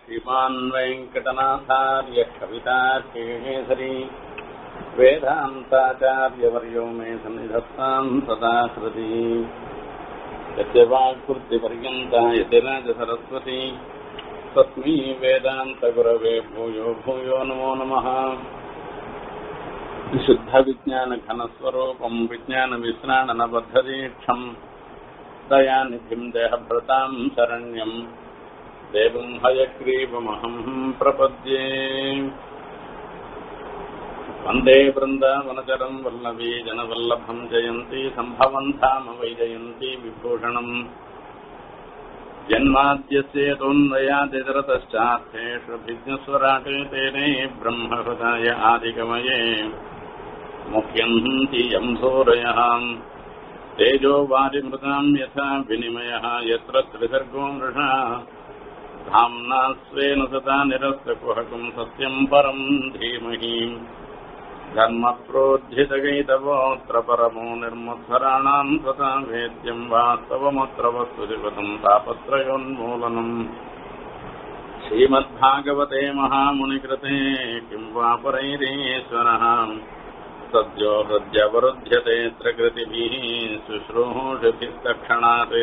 श्रीमान् वेङ्कटनाथार्य कवितार्केसरी वेदान्ताचार्यवर्यो मे सन्निधत्ताम् सदा हृदि यस्य वाक्कृतिपर्यन्ता यतिराजसरस्वती तस्मै वेदान्तगुरवे भूयो भूयो नमो नमः विशुद्धविज्ञानघनस्वरूपम् विज्ञानविश्राणनबद्धदीक्षम् दयानिधिम् देहभृताम् शरण्यम् देवम् हयग्रीवमहम् प्रपद्ये वन्दे वृन्दावनचरम् वल्लवी जनवल्लभम् जयन्ती सम्भवन् धाम वैजयन्ती विभूषणम् जन्माद्यस्येतोन्वयादितरतश्चार्थेषु भिज्ञस्वराटे तेने ब्रह्महृदाय आदिगमये मुह्यन्ति यम् सूरयः तेजो वारिमृताम् यथा विनिमयः यत्र त्रिसर्गो मृषा धाम्ना स्वेन सदा निरस्तकुहकम् सत्यम् परम् धीमहि धर्मप्रोद्धितगैतवोऽत्र परमो निर्मत्सराणाम् तथा वेद्यम् वास्तवमत्र वस्तुदिवतम् तापत्रयोन्मूलनम् श्रीमद्भागवते महामुनिकृते किम् वा परैरीश्वरः सद्यो हृद्यवरुध्यते प्रकृतिभिः शुश्रूषुभिस्तक्षणात्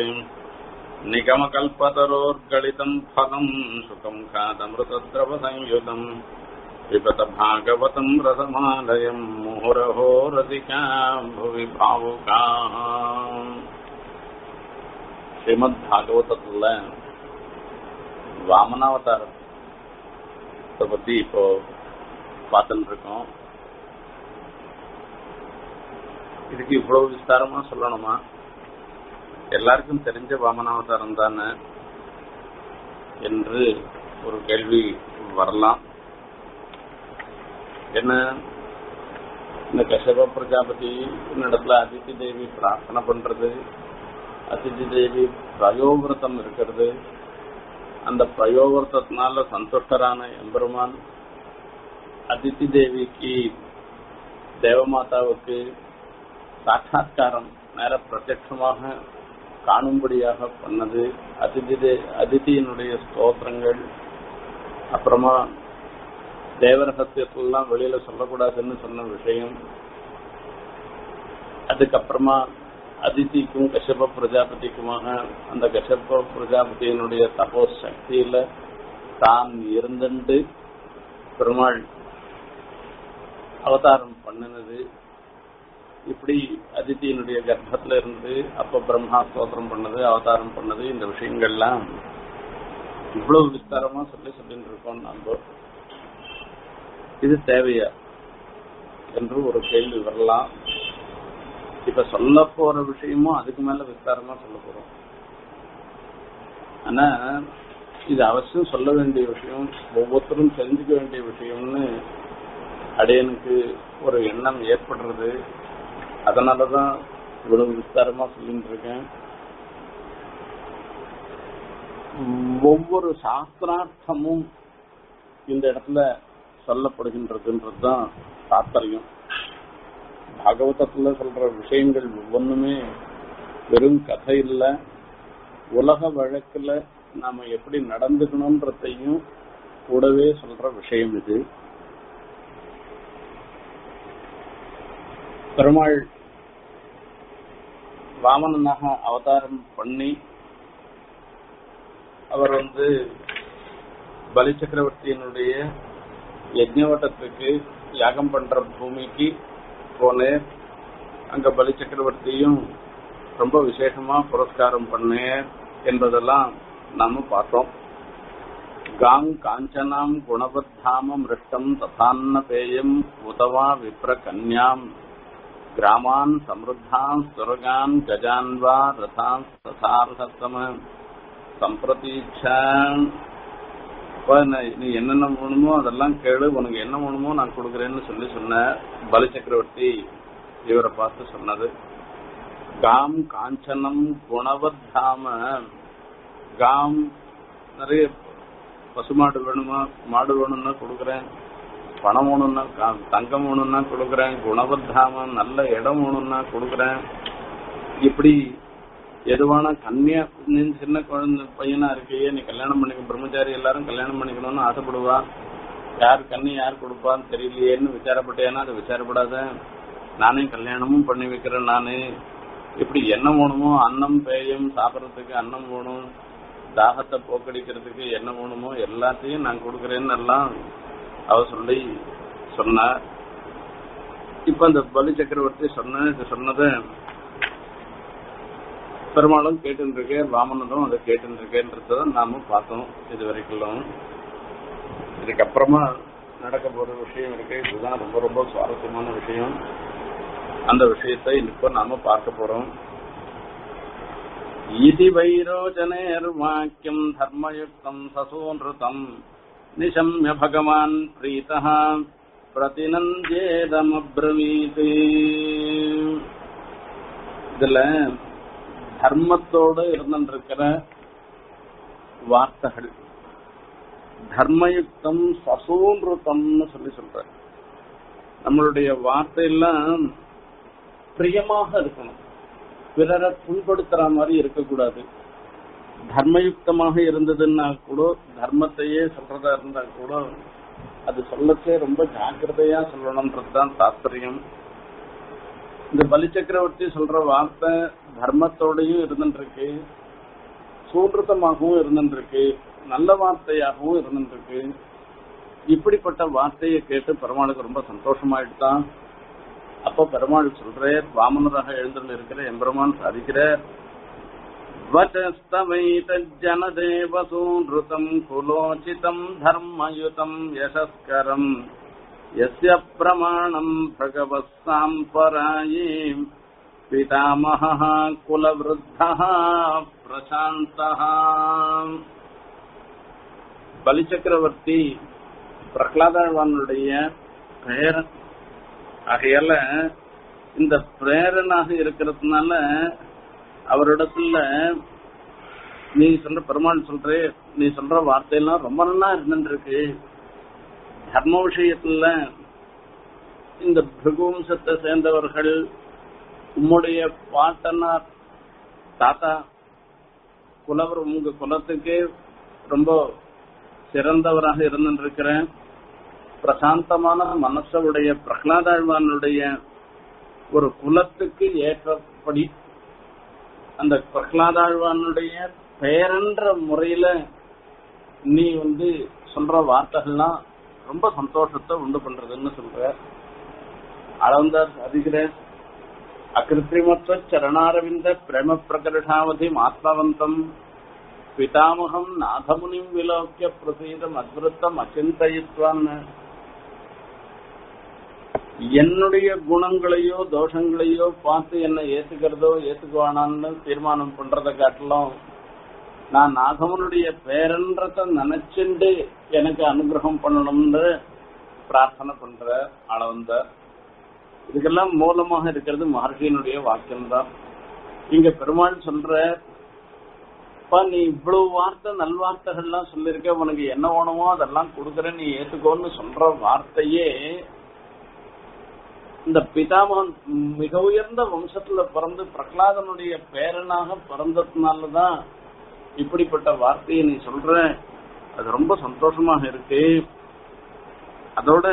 निगमकल्पतरोर्गलितम् फलम् सुखम् खादमृतद्रवसंयुतम् पिबत भागवतम् रसमालयम् मुहुरहो रसिका भुवि भावुकाः ஸ்ரீமத் பாகவதத்துல வாமனாவதாரத்தை பத்தி இப்போ பார்த்துட்டு இருக்கோம் இதுக்கு இவ்வளவு விஸ்தாரமா சொல்லணுமா எல்லாருக்கும் தெரிஞ்ச வாமனாவதாரம் தானே என்று ஒரு கேள்வி வரலாம் என்ன இந்த கஷப பிரஜாபதி இடத்துல அதித்தி தேவி பிரார்த்தனை பண்றது அதித்தி தேவி பிரயோவிரதம் இருக்கிறது அந்த பிரயோவிரதத்தினால சந்துஷ்டரான எம்பெருமான் அதித்தி தேவிக்கு தேவமாதாவுக்கு சாட்சா்காரம் நேர பிரத்யட்சமாக காணும்படியாக பண்ணது அதிதி அதிதியினுடைய ஸ்தோத்திரங்கள் அப்புறமா தேவரகத்தியெல்லாம் வெளியில சொல்லக்கூடாதுன்னு சொன்ன விஷயம் அதுக்கப்புறமா அதிதிக்கும் கஷப பிரஜாபதிக்குமாக அந்த கஷப பிரஜாபதியினுடைய தபோ சக்தியில தான் இருந்துட்டு பெருமாள் அவதாரம் பண்ணினது இப்படி அதித்தியினுடைய கர்ப்பத்துல இருந்து அப்ப பிரம்மா ஸ்தோத்திரம் பண்ணது அவதாரம் பண்ணது இந்த விஷயங்கள்லாம் இவ்வளவு விஸ்தாரமா சொல்லி சொல்லிட்டு இருக்கோம் நம்ம இது தேவையா என்று ஒரு கேள்வி வரலாம் இப்ப சொல்ல போற விஷயமும் அதுக்கு மேல விஸ்தாரமா சொல்ல போறோம் ஆனா இது அவசியம் சொல்ல வேண்டிய விஷயம் ஒவ்வொருத்தரும் தெரிஞ்சுக்க வேண்டிய விஷயம்னு அடையனுக்கு ஒரு எண்ணம் ஏற்படுறது அதனாலதான் இவ்வளவு விஸ்தாரமா சொல்லிட்டு இருக்கேன் ஒவ்வொரு சாஸ்திரார்த்தமும் இந்த இடத்துல சொல்லப்படுகின்றதுன்றதுதான் தாத்பரியம் பாகவதத்துல சொல்ற விஷயங்கள் ஒவ்வொன்றுமே வெறும் கதை இல்ல உலக வழக்குல நாம எப்படி நடந்துக்கணும்ன்றதையும் கூடவே சொல்ற விஷயம் இது பெருமாள் வாமனனாக அவதாரம் பண்ணி அவர் வந்து பலி சக்கரவர்த்தியினுடைய யஜ்ஞவட்டத்துக்கு யாகம் பண்ற பூமிக்கு போனேன் அங்க பலி சக்கரவர்த்தியும் ரொம்ப விசேஷமா புரஸ்காரம் பண்ணேன் என்பதெல்லாம் நாம பார்த்தோம் காங் காஞ்சனாம் குணபத்தாம மிருஷ்டம் ததான்ன பேயம் உதவா விப்ர கன்யாம் கிராமான் சமிருத்தான் சுரகான் கஜான் வா ரதான் ததார்ஹத்தம சம்பிரதீட்சான் அப்ப நீ என்னென்ன வேணுமோ அதெல்லாம் கேளு உனக்கு என்ன வேணுமோ நான் கொடுக்குறேன்னு சொல்லி சொன்ன பலி சக்கரவர்த்தி இவரை பார்த்து சொன்னது காம் காஞ்சனம் குணவத்தாம காம் நிறைய பசுமாடு வேணுமா மாடு வேணும்னா கொடுக்குறேன் பணம் வேணும்னா தங்கம் வேணும்னா கொடுக்குறேன் குணவத்தாம நல்ல இடம் வேணும்னா கொடுக்குறேன் இப்படி எதுவான கன்னியா நீ சின்ன குழந்தை பையனா இருக்கையே நீ கல்யாணம் பண்ணிக்க பிரம்மச்சாரி எல்லாரும் கல்யாணம் பண்ணிக்கணும்னு ஆசைப்படுவா யார் கண்ணி யார் கொடுப்பான்னு தெரியலையேன்னு விசாரப்பட்டேன்னா அதை விசாரப்படாத நானே கல்யாணமும் பண்ணி வைக்கிறேன் நானு இப்படி என்ன வேணுமோ அன்னம் பேயம் சாப்பிடறதுக்கு அன்னம் வேணும் தாகத்தை போக்கடிக்கிறதுக்கு என்ன வேணுமோ எல்லாத்தையும் நான் கொடுக்கறேன்னு எல்லாம் அவ சொல்லி சொன்னா இப்ப அந்த பலி சக்கரவர்த்தி சொன்ன இது சொன்னதை பெருமாளும் கேட்டு இருக்கேன் வாமனரும் அதை கேட்டு இருக்கேன்றத நாம பார்த்தோம் இது வரைக்கும் இதுக்கப்புறமா நடக்க போற விஷயம் இருக்கு இதுதான் ரொம்ப ரொம்ப சுவாரஸ்யமான விஷயம் அந்த விஷயத்தை இப்ப நாம பார்க்க போறோம் இதி வைரோஜனேர்வாக்கியம் தர்மயுக்தம் சசூன்ருதம் நிசம்ய பகவான் பிரீதः பிரதிநந்தேதமப்ரவீத் இதுல தர்மத்தோடு இருந்திருக்கிற வார்த்தைகள் தர்மயுக்தம் சசூன்ருத்தம்னு சொல்லி சொல்ற நம்மளுடைய வார்த்தையெல்லாம் பிரியமாக இருக்கணும் பிறரை புண்படுத்துற மாதிரி இருக்கக்கூடாது தர்மயுக்தமாக இருந்ததுன்னா கூட தர்மத்தையே சொல்றதா இருந்தா கூட அது சொல்லச்சே ரொம்ப ஜாக்கிரதையா சொல்லணும்ன்றதுதான் தாத்பரியம் இந்த பலி சக்கரவர்த்தி சொல்ற வார்த்தை தர்மத்தோடையும் இருந்துருக்கு சூன்றதமாகவும் இருந்துருக்கு நல்ல வார்த்தையாகவும் இருந்துருக்கு இப்படிப்பட்ட வார்த்தையை கேட்டு பெருமாளுக்கு ரொம்ப சந்தோஷமாயிட்டுதான் அப்ப பெருமாள் சொல்ற வாமனராக எழுந்துள்ள இருக்கிற எம்பெருமான் சாதிக்கிற வச்சஸ்தவைதஜனதேவசூன்ருதம் குலோச்சிதம் தர்மயுதம் யசஸ்கரம் यस्य प्रमाणम् भगवः साम्पराये पितामहः कुलवृद्धः प्रशान्तः பலிச்சக்கரவர்த்தி பிரகலாதவானுடைய பெயர் ஆகையால இந்த பிரேரனாக இருக்கிறதுனால அவரிடத்துல நீ சொல்ற பெருமாள் சொல்ற நீ சொல்ற வார்த்தையெல்லாம் ரொம்ப நல்லா இருந்துருக்கு தர்ம விஷயத்துல இந்த பிருகுவம்சத்தை சேர்ந்தவர்கள் உம்முடைய பாட்டனார் தாத்தா குலவர் உங்க குலத்துக்கு ரொம்ப சிறந்தவராக இருந்திருக்கிறேன் பிரசாந்தமான மனசுடைய பிரகலாதாழ்வானுடைய ஒரு குலத்துக்கு ஏற்றபடி அந்த பிரகலாதாழ்வானுடைய பெயரென்ற முறையில நீ வந்து சொல்ற வார்த்தைகள்லாம் ரொம்ப சந்தோஷத்தை உண்டு பண்றதுன்னு சொல்ற அளந்தார் அதிகிற அகிருத்திரிமத்துவ சரணாரவிந்த பிரேம பிரகர்ஷாவதி ஆத்மவந்தம் பிதாமகம் நாதமுனிம் விலோக்கிய பிரசீதம் அத்ருத்தம் அச்சிந்தயித்வான்னு என்னுடைய குணங்களையோ தோஷங்களையோ பார்த்து என்ன ஏத்துக்கிறதோ ஏத்துக்குவானான்னு தீர்மானம் பண்றதை காட்டிலும் நான் நாகவனுடைய பேரன்றத நினைச்சுண்டு எனக்கு அனுகிரகம் பண்ணணும்னு பிரார்த்தனை பண்ற அளவந்த இதுக்கெல்லாம் மூலமாக இருக்கிறது மகர்ஷியினுடைய வாக்கியம்தான் இங்க பெருமாள் சொல்ற நீ இவ்வளவு வார்த்தை நல்வார்த்தைகள்லாம் சொல்லிருக்க உனக்கு என்ன வேணுமோ அதெல்லாம் கொடுக்கறேன் நீ ஏத்துக்கோன்னு சொல்ற வார்த்தையே இந்த பிதாமகன் மிக உயர்ந்த வம்சத்துல பிறந்து பிரகலாதனுடைய பேரனாக பிறந்ததுனாலதான் இப்படிப்பட்ட வார்த்தையை நீ சொல்ற அது ரொம்ப சந்தோஷமாக இருக்கு அதோட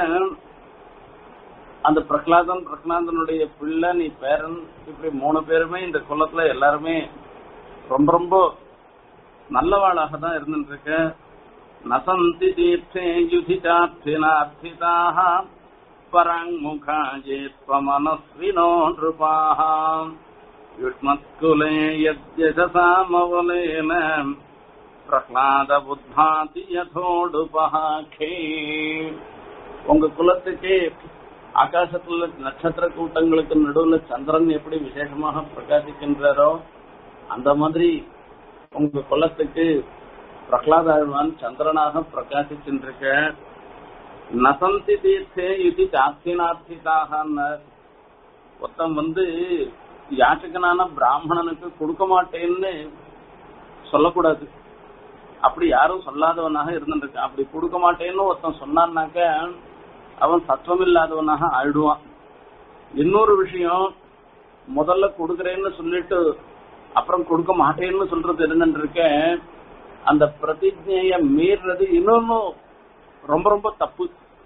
அந்த பிரகலாதன் பிரகலாதனுடைய பிள்ளை நீ பேரன் இப்படி மூணு பேருமே இந்த குலத்துல எல்லாருமே ரொம்ப ரொம்ப நல்லவாளாக தான் இருந்துட்டு இருக்க நசந்தி தீர்த்தே யுதிதார்த்தினார்த்திதாக பராங்முகாயே மனஸ்வினோ நிருபாः युष्मत्कुले यद्यजसामवलेन பிரகலாத புத்தாதி யதோடுபஹாக்கே உங்க குலத்துக்கு ஆகாசத்துல நட்சத்திர கூட்டங்களுக்கு நடுவுல சந்திரன் எப்படி விசேஷமாக பிரகாசிக்கின்றாரோ அந்த மாதிரி உங்க குலத்துக்கு பிரகலாதாழ்வான் சந்திரனாக பிரகாசிச்சுருக்க நசந்தி தீர்த்தே இது சாத்தினார்த்திதாக ஒருத்தன் வந்து யாச்சகனான பிராமணனுக்கு கொடுக்க மாட்டேன்னு சொல்லக்கூடாது அப்படி யாரும் சொல்லாதவனாக இருந்துருக்கு அப்படி கொடுக்க மாட்டேன்னு ஒருத்தன் சொன்னான்னாக்க அவன் சத்துவம் இல்லாதவனாக ஆயிடுவான் இன்னொரு விஷயம் முதல்ல கொடுக்கறேன்னு சொல்லிட்டு அப்புறம் கொடுக்க மாட்டேன்னு சொல்றது என்னன்னு இருக்க அந்த பிரதிஜைய மீறது இன்னொன்னும் ரொம்ப ரொம்ப தப்பு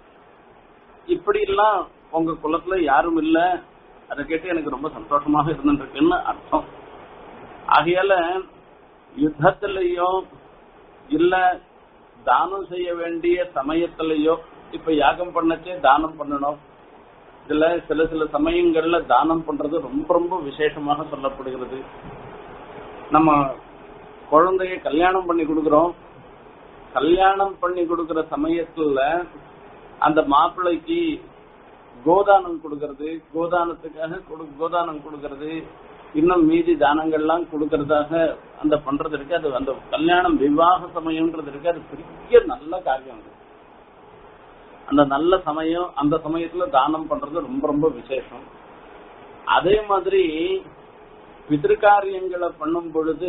இப்படி எல்லாம் உங்க குலத்துல யாரும் இல்ல அதை கேட்டு எனக்கு ரொம்ப சந்தோஷமாக இருந்துருக்குன்னு அர்த்தம் ஆகையால யுத்தத்திலேயோ இல்ல தானம் செய்ய வேண்டிய சமயத்திலேயோ இப்ப யாகம் பண்ணச்சே தானம் பண்ணணும் இதுல சில சில சமயங்கள்ல தானம் பண்றது ரொம்ப ரொம்ப விசேஷமாக சொல்லப்படுகிறது நம்ம குழந்தைய கல்யாணம் பண்ணி கொடுக்கறோம் கல்யாணம் பண்ணி கொடுக்கற சமயத்துல அந்த மாப்பிள்ளைக்கு கோதானம் கொடுக்கறது கோதானத்துக்காக கொடு கோதானம் கொடுக்கறது இன்னும் மீதி தானங்கள்லாம் கொடுக்கறதாக அந்த பண்றது இருக்கு அது அந்த கல்யாணம் விவாக சமயம்ன்றது இருக்கு அது பெரிய நல்ல காரியம் அது அந்த நல்ல சமயம் அந்த சமயத்துல தானம் பண்றது ரொம்ப ரொம்ப விசேஷம் அதே மாதிரி பிதிருக்காரியங்களை பண்ணும் பொழுது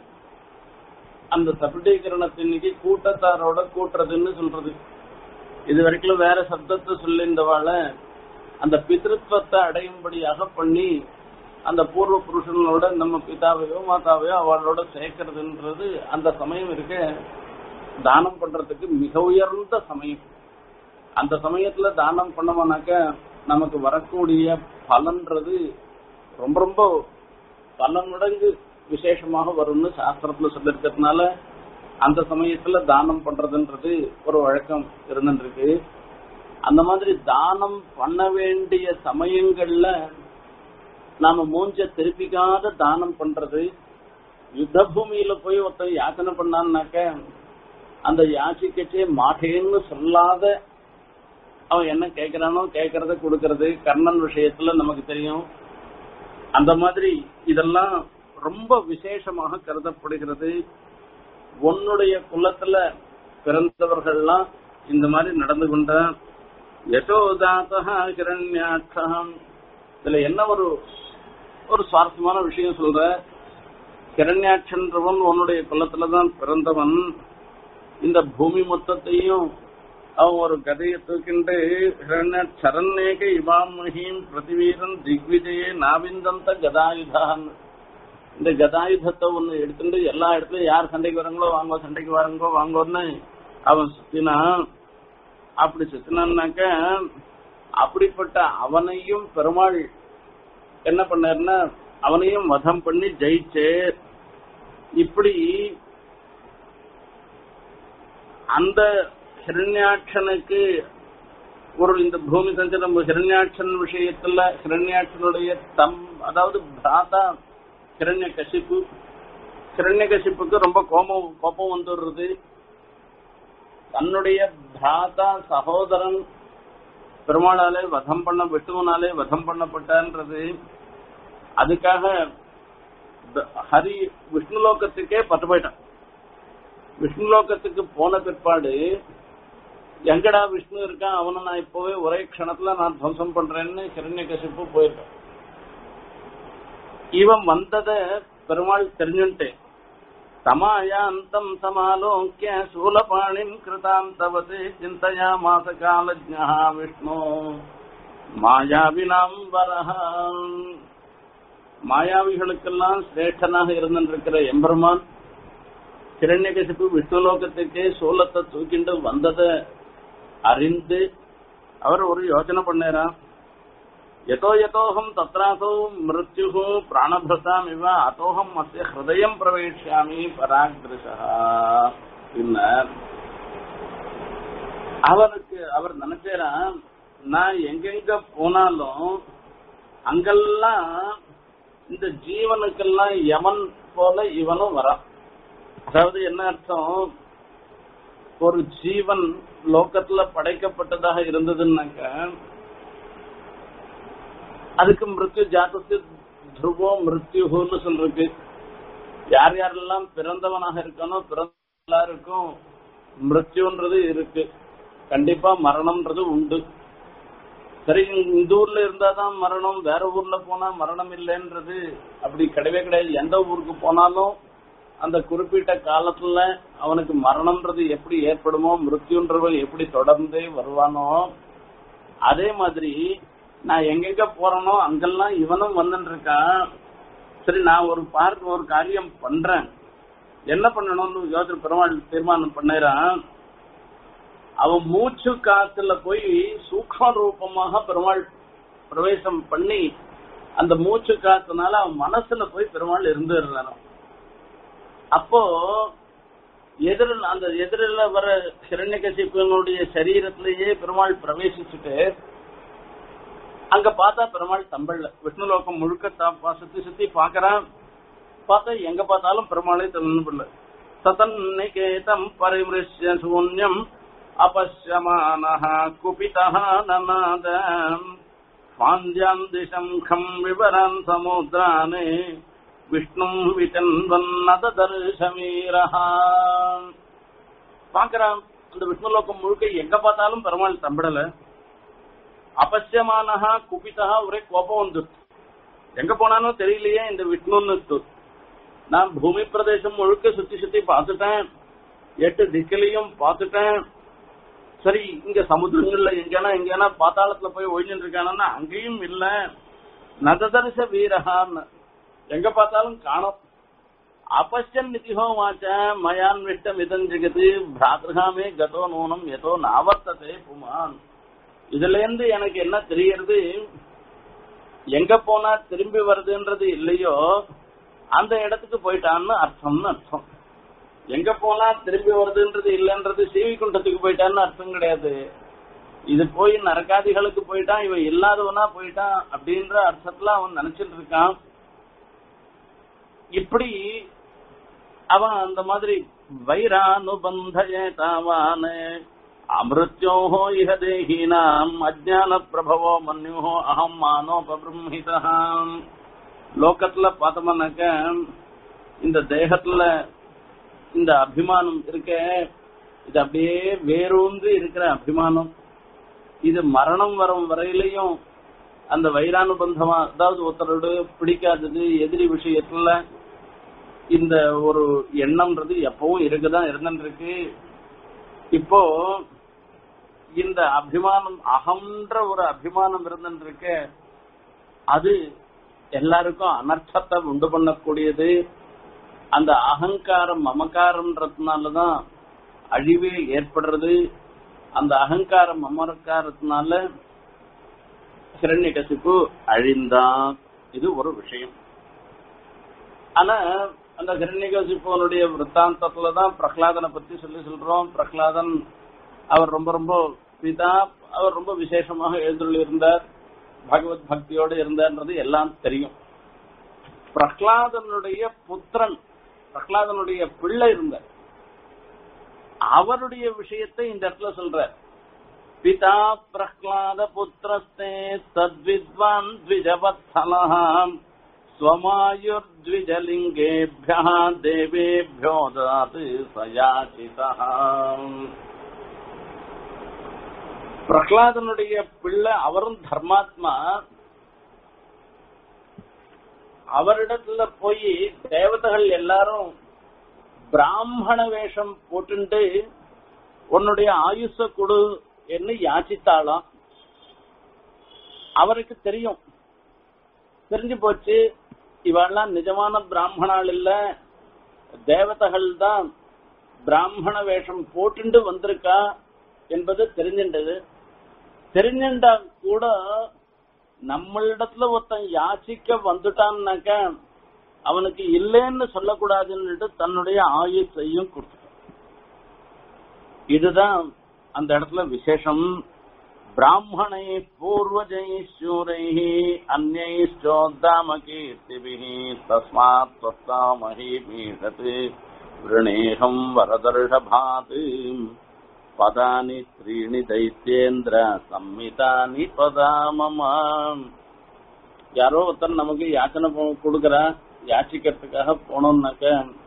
அந்த சபடீகரணத்தின்னைக்கு கூட்டத்தாரோட கூட்டுறதுன்னு சொல்றது இது வரைக்கும் வேற சப்தத்தை சொல்லியிருந்தவாள அந்த பிதிருத்வத்தை அடையும்படியாக பண்ணி அந்த பூர்வ புருஷனோட நம்ம பிதாவையோ மாதாவையோ அவளோட சேர்க்கறதுன்றது அந்த சமயம் இருக்க தானம் பண்றதுக்கு மிக உயர்ந்த சமயம் அந்த சமயத்துல தானம் பண்ணோம்னாக்க நமக்கு வரக்கூடிய பலன்றது ரொம்ப ரொம்ப பல மடங்கு விசேஷமாக வரும்னு சாஸ்திரத்துல சொல்லிருக்கிறதுனால அந்த சமயத்துல தானம் பண்றதுன்றது ஒரு வழக்கம் இருந்துருக்கு அந்த மாதிரி தானம் பண்ண வேண்டிய சமயங்கள்ல நாம மூஞ்ச திருப்பிக்காத தானம் பண்றது யுத்த பூமியில போய் ஒருத்தன் யாச்சனை பண்ணான்னாக்க அந்த யாச்சிக்கச்சே மாட்டேன்னு சொல்லாத அவன் என்ன கேட்கிறானோ கேட்கறத கொடுக்கறது கர்ணன் விஷயத்துல நமக்கு தெரியும் அந்த மாதிரி இதெல்லாம் ரொம்ப விசேஷமாக கருதப்படுகிறது உன்னுடைய குலத்துல பிறந்தவர்கள்லாம் இந்த மாதிரி நடந்து கொண்ட யசோதாத்தா கிரண்யாட்சம் இதுல என்ன ஒரு ஒரு சுவாரஸ்யமான விஷயம் சொல்ற கிரண்யாட்சன்றவன் உன்னுடைய குலத்துலதான் பிறந்தவன் இந்த பூமி மொத்தத்தையும் அவன் ஒரு கதையை தூக்கிண்டு சரண்யேக இவாம் மகிம் பிரதிவீரன் திக்விஜயே நாவிந்தந்த கதாயுதான் இந்த கதாயுதத்தை ஒண்ணு எடுத்துட்டு எல்லா இடத்துலயும் யார் சண்டைக்கு வராங்களோ வாங்கோ சண்டைக்கு வராங்கோ வாங்கோன்னு அவன் சுத்தினான் அப்படி சுத்தினான்னாக்க அப்படிப்பட்ட அவனையும் பெருமாள் என்ன பண்ணாருன்னா அவனையும் வதம் பண்ணி ஜெயிச்சு இப்படி அந்த ஹிரண்யாட்சனுக்கு ஒரு இந்த பூமி சஞ்சலம் ஹிரண்யாட்சன் விஷயத்துல ஹிரண்யாட்சனுடைய தம் அதாவது பிராதா ஹிரண்ய கசிப்பு ஹிரண்ய கசிப்புக்கு ரொம்ப கோபம் கோபம் வந்துடுறது தன்னுடைய பிராதா சகோதரன் பெருமாளாலே வதம் பண்ண விஷ்ணுவனாலே வதம் பண்ணப்பட்டான்றது அதுக்காக ஹரி விஷ்ணு லோகத்துக்கே பட்டு போயிட்டான் விஷ்ணு லோகத்துக்கு போன பிற்பாடு எங்கடா விஷ்ணு இருக்கான் அவனை நான் இப்பவே ஒரே க்ஷணத்துல நான் துவம்சம் பண்றேன்னு கிரண்ய கசிப்பு போயிருக்கான் இவன் வந்தத பெருமாள் தெரிஞ்சுட்டேன் சமாயாந்தம் சமாலோக்கிய சூலபாணிம் கிருதாந்தவதி சிந்தையா மாச காலஜா விஷ்ணு மாயாவினாம் வரஹா மாயாவிகளுக்கெல்லாம் சிரேஷ்டனாக இருந்திருக்கிற எம்பெருமான் கிரண்யகசிப்பு விஷ்ணுலோகத்துக்கே சூலத்தை தூக்கிண்டு வந்ததை அறிந்து அவர் ஒரு யோசனை பண்ணாராம் எதோ எதோகம் தத்ராசோ மிருத்யு பிராணபிரதாம் இவ அதோகம் மத்திய ஹிருதயம் பிரவேசியாமி பராகிருஷா பின்னர் அவருக்கு அவர் நினைச்சாரா நான் எங்கெங்க போனாலும் அங்கெல்லாம் இந்த ஜீவனுக்கெல்லாம் யமன் போல இவனும் வரான் அதாவது என்ன அர்த்தம் ஒரு ஜீவன் லோகத்துல படைக்கப்பட்டதாக இருந்ததுன்னாக்க அதுக்கு மிருத்யு ஜாதத்து துருவோ மிருத்யுன்னு சொல்றது யார் யாரெல்லாம் பிறந்தவனாக இருக்கானோ பிறந்த எல்லாருக்கும் மிருத்யுன்றது இருக்கு கண்டிப்பா மரணம்ன்றது உண்டு சரி இந்த ஊர்ல இருந்தாதான் மரணம் வேற ஊர்ல போனா மரணம் இல்லைன்றது அப்படி கிடையவே கிடையாது எந்த ஊருக்கு போனாலும் அந்த குறிப்பிட்ட காலத்துல அவனுக்கு மரணம்ன்றது எப்படி ஏற்படுமோ மிருத்யுன்றவன் எப்படி தொடர்ந்தே வருவானோ அதே மாதிரி நான் எங்கெங்க போறேனோ அங்கெல்லாம் இவனும் வந்துட்டு இருக்கான் சரி நான் ஒரு பார்க்க ஒரு காரியம் பண்றேன் என்ன பண்ணணும்னு யோசனை பெருமாள் தீர்மானம் பண்ணுறான் அவன் மூச்சு காத்துல போய் சூக்ம ரூபமாக பெருமாள் பிரவேசம் பண்ணி அந்த மூச்சு காத்துனால அவன் மனசுல போய் பெருமாள் இருந்துடுறான் அப்போ எதிரில் அந்த எதிரில் வர ஹிரண்யகசிப்பனுடைய சரீரத்திலேயே பெருமாள் பிரவேசிச்சுட்டு அங்க பார்த்தா பெருமாள் தம்பள்ல விஷ்ணுலோகம் முழுக்க தாப்பா சுத்தி சுத்தி பாக்குறான் பார்த்தா எங்க பார்த்தாலும் பெருமாளே தம்பள்ல சதன்னிகேதம் பரிமிருஷ்ய சூன்யம் அபஷ்யமானः குபிதः நநாதம் பாந்தியாம் திசம்கம் விவரான் சமுத்ரானே விஷ்ணும் விதன்வன்னத தர்ஷமீரஹா பாக்குறான் அந்த விஷ்ணுலோகம் முழுக்க எங்க பார்த்தாலும் பெருமாள் தம்பிடல அபசியமானஹா குபிதா ஒரே கோபம் வந்துட்டு எங்க போனாலும் தெரியலையே இந்த விஷ்ணுன்னு நான் பூமி பிரதேசம் முழுக்க சுத்தி சுத்தி பார்த்துட்டேன் எட்டு திக்கிலையும் பார்த்துட்டேன் சரி இங்க சமுத்திரங்கள்ல எங்கேனா எங்கேனா பாத்தாளத்துல போய் ஒழிஞ்சுட்டு இருக்கானா அங்கேயும் இல்ல நததர்ச வீரஹான்னு எங்க பார்த்தாலும் காணும் அபஷ்யன் நிதிஹோ வாச்ச மயான் விஷ்டம் இதன் ஜெகது பிராத்ருகாமே கதோ நூனம் எதோ நாவர்த்ததே புமான் இதுல இருந்து எனக்கு என்ன தெரியறது எங்க போனா திரும்பி வருதுன்றது இல்லையோ அந்த இடத்துக்கு போயிட்டான்னு அர்த்தம்னு அர்த்தம் எங்க போனா திரும்பி வருதுன்றது இல்லைன்றது சீவிகுண்டத்துக்கு போயிட்டான்னு அர்த்தம் கிடையாது இது போய் நரகாதிகளுக்கு போயிட்டான் இவன் இல்லாதவனா போயிட்டான் அப்படின்ற அர்த்தத்துல அவன் நினைச்சிட்டு இருக்கான் இப்படி அவன் அந்த மாதிரி வைரானுபந்தய தாவான் அமிருத்யோஹோ இஹ தேஹீனாம் அஜான பிரபவோ மன்யுஹோ அகம் மானோபிரம்ஹிதாம் லோகத்துல பார்த்தோம்னாக்க இந்த தேகத்துல இந்த அபிமானம் இருக்க இது அப்படியே வேரூன்றி இருக்கிற அபிமானம் இது மரணம் வரும் வரையிலையும் அந்த வைரானுபந்தமா அதாவது ஒருத்தரோட பிடிக்காதது எதிரி விஷயத்துல இந்த ஒரு எண்ணம்ன்றது எப்பவும் இருக்குதான் இருந்துருக்கு இப்போ இந்த அபிமானம் அகம்ன்ற ஒரு அபிமானம் இருந்துருக்கு அது எல்லாருக்கும் அனர்த்தத்தை உண்டு பண்ணக்கூடியது அந்த அகங்காரம் மமக்காரம்ன்றதுனாலதான் அழிவே ஏற்படுறது அந்த அகங்காரம் மமக்காரத்தினால ஹிரண்ய கசிப்பு அழிந்தான் இது ஒரு விஷயம் ஆனா அந்த ஹிரண்யகசிப்பவனுடைய விற்த்தாந்தத்துலதான் பிரகலாதனை பத்தி சொல்லி சொல்றோம் பிரகலாதன் அவர் ரொம்ப ரொம்ப பிதா அவர் ரொம்ப விசேஷமாக எழுந்துள்ள இருந்தார் பகவத் பக்தியோடு இருந்தார்ன்றது எல்லாம் தெரியும் பிரகலாதனுடைய புத்திரன் பிரகலாதனுடைய பிள்ளை இருந்தார் அவருடைய விஷயத்தை இந்த இடத்துல சொல்ற பிதா பிரஹ்லாத புத்திரஸ்தே தத்வித்வான் த்விஜவத்சலஹாம் स्वमायुर्द्विजलिङ्गेभ्यः देवेभ्यो ददाति सयाचितः பிரகலாதனுடைய பிள்ளை அவரும் தர்மாத்மா அவரிடத்துல போய் தேவதைகள் எல்லாரும் பிராமண வேஷம் போட்டுண்டு உன்னுடைய ஆயுச கொடு என்று யாச்சித்தாளாம் அவருக்கு தெரியும் தெரிஞ்சு போச்சு இவெல்லாம் நிஜமான பிராமணால் இல்ல தேவதைகள் தான் பிராமண வேஷம் போட்டுண்டு வந்திருக்கா என்பது தெரிஞ்சின்றது தெரிஞ்சின்றா கூட நம்மளிடத்துல ஒருத்தன் யாச்சிக்க வந்துட்டான்னாக்க அவனுக்கு இல்லைன்னு சொல்லக்கூடாதுன்னுட்டு தன்னுடைய ஆயுசையும் கொடுத்துட்டான் இதுதான் அந்த இடத்துல விசேஷம் பிராமணை பூர்வஜை சூரை அந்நைச்சோத்தாம கீர்த்திபிः தஸ்மாத் त्वस्तामहि மீஷத் விரணேகம் வரதர்ஷபாத் பதானி த்ரீணி தைத்யேந்திர சம்மிதானி பதா மம யாரோ ஒருத்தர் நமக்கு யாச்சனை போ- கொடுக்கறா யாச்சிக்கிறதுக்காக போனோம்னாக்க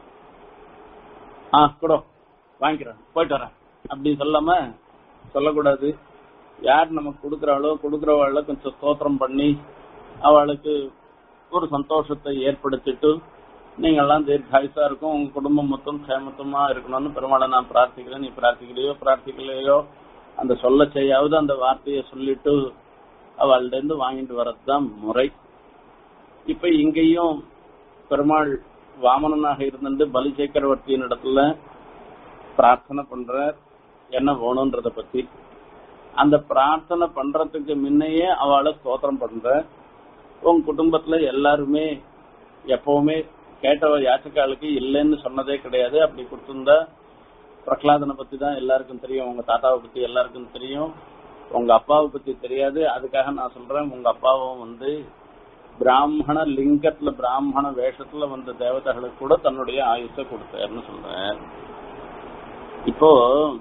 ஆ கூட வாங்கிக்கிறேன் போயிட்டு வரேன் அப்படி சொல்லாம சொல்லக்கூடாது யார் நமக்கு கொடுக்குறாளோ கொடுக்குறவாள கொஞ்சம் ஸ்தோத்திரம் பண்ணி அவளுக்கு ஒரு சந்தோஷத்தை ஏற்படுத்திட்டு நீங்கெல்லாம் தீர்காயுசா இருக்கும் உங்க குடும்பம் மொத்தம் க்ஷேமத்தமா இருக்கணும்னு பெருமாளை நான் பிரார்த்திக்கிறேன் நீ பிரார்த்திக்கலையோ பிரார்த்திக்கலையோ அந்த சொல்ல செய்யாவது அந்த வார்த்தையை சொல்லிட்டு அவள்கிட்ட இருந்து வாங்கிட்டு வர்றதுதான் முறை இப்ப இங்கேயும் பெருமாள் வாமனனாக இருந்துட்டு பலி சக்கரவர்த்தியின் இடத்துல பிரார்த்தனை பண்ற என்ன வேணும்ன்றத பத்தி அந்த பிரார்த்தனை பண்றதுக்கு முன்னையே அவளை ஸ்தோத்திரம் பண்ற உங்க குடும்பத்துல எல்லாருமே எப்பவுமே கேட்ட யாச்சக்காலுக்கு இல்லைன்னு சொன்னதே கிடையாது அப்படி கொடுத்திருந்தா பிரகலாதனை பத்தி தான் எல்லாருக்கும் தெரியும் உங்க தாத்தாவை பத்தி எல்லாருக்கும் தெரியும் உங்க அப்பாவை பத்தி தெரியாது அதுக்காக நான் சொல்றேன் உங்க அப்பாவும் வந்து பிராமண லிங்கத்துல பிராமண வேஷத்துல வந்த தேவதைகளுக்கு கூட தன்னுடைய ஆயுஷ கொடுத்தாருன்னு சொல்றேன் இப்போ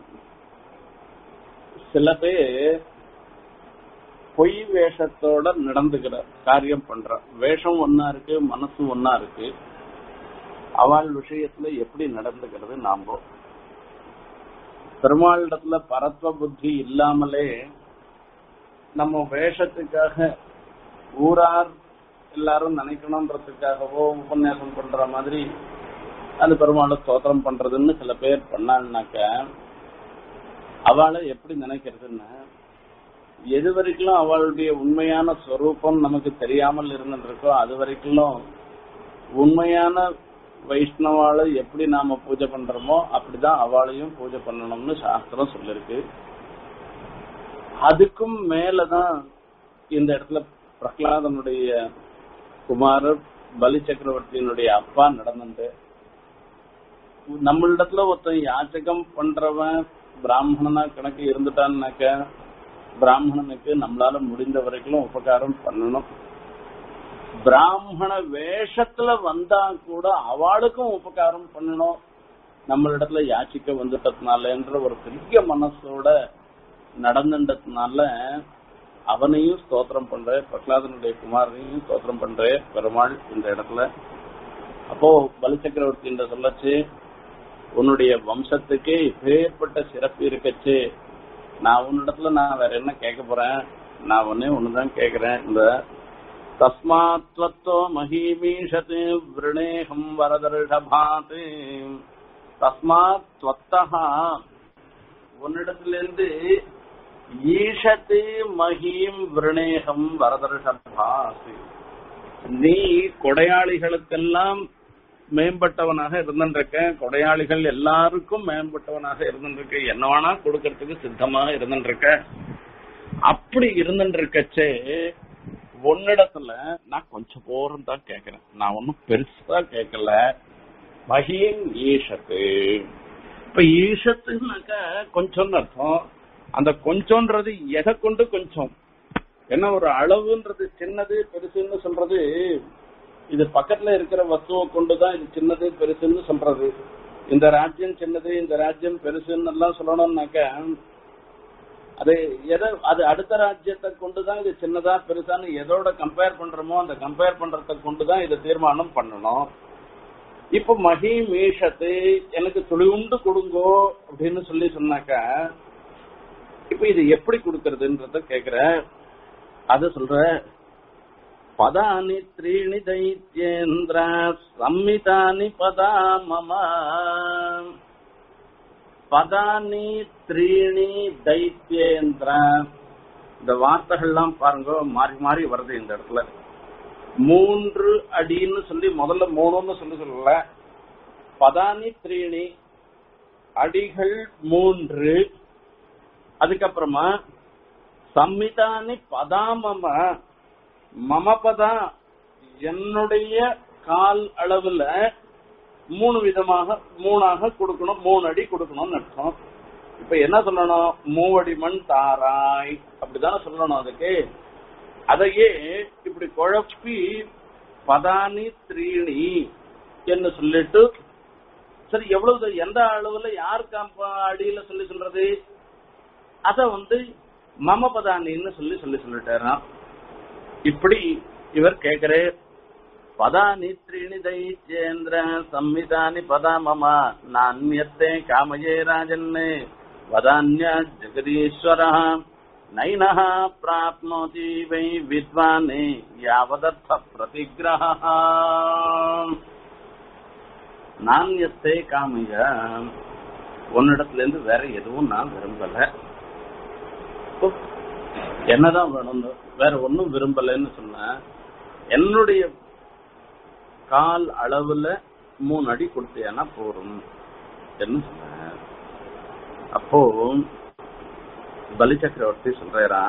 சில பேர் பொய் வேஷத்தோட நடந்துக்கிற காரியம் பண்ற வேஷம் ஒன்னா இருக்கு மனசு ஒன்னா இருக்கு அவள் விஷயத்துல எப்படி நடந்துக்கிறது நாம பெருமாளிடத்துல பரத்வ புத்தி இல்லாமலே நம்ம வேஷத்துக்காக ஊரார் எல்லாரும் நினைக்கணும்ன்றதுக்காகவோ உபன்யாசம் பண்ற மாதிரி அந்த பெருமாளை ஸ்தோத்திரம் பண்றதுன்னு சில பேர் பண்ணான்னாக்க அவளை எப்படி நினைக்கிறதுன்னா எது வரைக்கும் அவளுடைய உண்மையான ஸ்வரூபம் நமக்கு தெரியாமல் இருந்துருக்கோ அது வரைக்கும் உண்மையான வைஷ்ணவாளை எப்படி நாம பூஜை பண்றோமோ அப்படிதான் அவளையும் பூஜை பண்ணணும்னு சாஸ்திரம் சொல்லிருக்கு அதுக்கும் மேலதான் இந்த இடத்துல பிரகலாதனுடைய குமாரர் பலி சக்கரவர்த்தியினுடைய அப்பா நடந்துட்டு நம்மளிடத்துல ஒருத்தன் யாச்சகம் பண்றவன் பிராமணனா கணக்கு இருந்துட்டான்னாக்க பிராமணனுக்கு நம்மளால முடிந்த வரைக்கும் உபகாரம் பண்ணணும் பிராமண வேஷத்துல வந்தா கூட அவளுக்கும் உபகாரம் பண்ணணும் நம்மளிடத்துல யாச்சிக்க வந்துட்டதுனாலன்ற ஒரு பெரிய மனசோட நடந்துட்டதுனால அவனையும் ஸ்தோத்திரம் பண்ற பிரகலாதனுடைய குமாரனையும் ஸ்தோத்திரம் பண்ற பெருமாள் இந்த இடத்துல அப்போ பலி சக்கரவர்த்தி என்ற சொல்லச்சு உன்னுடைய வம்சத்துக்கே இப்பேற்பட்ட சிறப்பு இருக்கச்சு நான் உன்னிடத்துல நான் வேற என்ன கேட்க போறேன் நான் ஒன்னே ஒண்ணுதான் கேக்குறேன் இந்த தஸ்மாத்வத்தோ மகிமீஷத் விருணேகம் வரதர்ஷபாத் தஸ்மாத் துவத்தா உன்னிடத்திலிருந்து ஈஷத்து மகிம் விருணேகம் வரதர்ஷபாத் நீ கொடையாளிகளுக்கெல்லாம் மேம்பட்டவனாக இருந்திருக்க கொடையாளிகள் எல்லாருக்கும் மேம்பட்டவனாக இருந்திருக்க என்ன வேணா கொடுக்கறதுக்கு சித்தமாக இருந்திருக்க அப்படி இருந்துருக்கச்சே உன்னிடத்துல நான் கொஞ்சம் போறம் தான் கேக்குறேன் நான் ஒன்னும் பெருசா கேட்கல மகியின் ஈஷத்து இப்ப ஈஷத்துனாக்க கொஞ்சம்னு அர்த்தம் அந்த கொஞ்சம்ன்றது எதை கொண்டு கொஞ்சம் என்ன ஒரு அளவுன்றது சின்னது பெருசுன்னு சொல்றது இது பக்கத்துல இருக்கிற வஸ்துவை கொண்டுதான் இது சின்னது பெருசுன்னு சொல்றது இந்த ராஜ்யம் சின்னது இந்த ராஜ்யம் பெருசுன்னு எல்லாம் சொல்லணும்னாக்க அது எதை அது அடுத்த ராஜ்யத்தை கொண்டுதான் இது சின்னதா பெருசான்னு எதோட கம்பேர் பண்றோமோ அந்த கம்பேர் பண்றத கொண்டுதான் இதை தீர்மானம் பண்ணணும் இப்ப மகி மீஷத்து எனக்கு துளிவுண்டு கொடுங்கோ அப்படின்னு சொல்லி சொன்னாக்க இப்ப இது எப்படி கொடுக்கறதுன்றத கேக்குற அத சொல்ற பதானி த்ரீணி தைத்யேந்திர சம்மிதானி பதா மம பதானி த்ரீணி தைத்யேந்திர இந்த வார்த்தைகள்லாம் பாருங்க மாறி மாறி வருது இந்த இடத்துல மூன்று அடின்னு சொல்லி முதல்ல மூணுன்னு சொல்லி சொல்லல பதானி த்ரீணி அடிகள் மூன்று அதுக்கப்புறமா சம்மிதானி பதாமம மம பதா என்னுடைய கால் அளவுல மூணு விதமாக மூணாக கொடுக்கணும் மூணு அடி கொடுக்கணும்னு அர்த்தம் இப்ப என்ன சொல்லணும் மூவடி மண் தாராய் அப்படிதானே சொல்லணும் அதுக்கு அதையே இப்படி குழப்பி பதானி த்ரீணி என்று சொல்லிட்டு சரி எவ்வளவு எந்த அளவுல யாருக்கு அடியில சொல்லி சொல்றது அத வந்து மம பதானின்னு சொல்லி சொல்லி சொல்லிட்டாராம் இப்படி இவர் கேக்குறே பதானி த்ரீணி தைச்சேந்திர சம்மிதானி பதா மம நானியத்தே காமயே ராஜன்னு வதான்ய ஜெகதீஸ்வர நைனः प्राप्नोति वै विद्वान् यावदर्थ प्रतिग्रहः நானியத்தை காமிய உன்னிடத்துல இருந்து வேற எதுவும் நான் விரும்பல என்னதான் வேணும் வேற ஒன்னும் விரும்பலன்னு சொன்ன என்னுடைய கால் அளவுல மூணு அடி கொடுத்தியானா போரும் என்ன சொன்ன அப்போ பலி சக்கரவர்த்தி சொல்றாரா